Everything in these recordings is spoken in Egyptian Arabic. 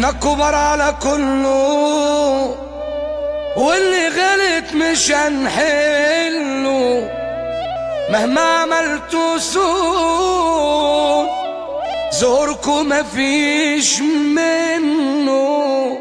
احنا الكبار على كله واللي غلط مش هنحله مهما عملتوا سوء زوركم مفيش منه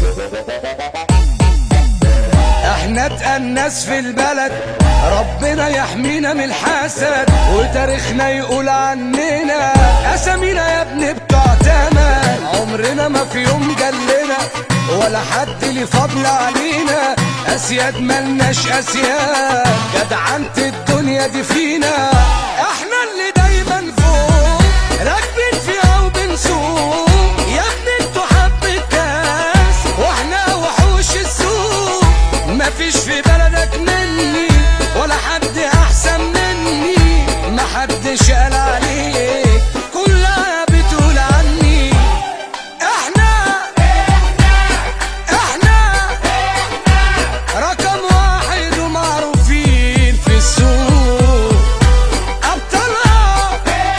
احنا اتأنس في البلد ربنا يحمينا من الحسد وتاريخنا يقول عننا اسامينا يا ابني بتوع تمن عمرنا ما في يوم جلنا ولا حد ليه فضل علينا اسياد ملناش اسياد جدعنت الدنيا دي فينا احنا اللي دايما فوق راكبين فيها وبنسوق يا ابني انتوا حبة كاس واحنا وحوش السوق مفيش في بلدك مني ولا حد احسن مني ما حدش قال عليك كلها بتقول عني احنا احنا رقم واحد ومعروفين في السوق ابطالها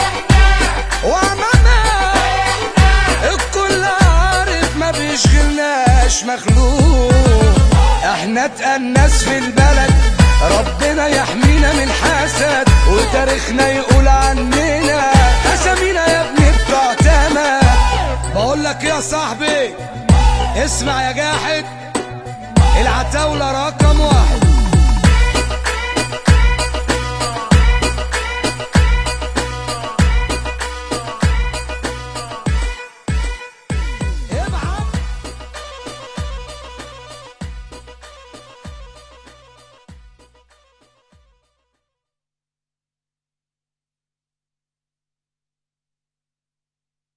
وامامها الكل عارف ما بيشغلناش مخلوق احنا اتأنس في البلد ربنا يحمينا من حسد وتاريخنا يقول عننا اسامينا يا ابني بتوع تمام بقول لك يا صاحبي اسمع يا جاحد العتاولة رقم واحد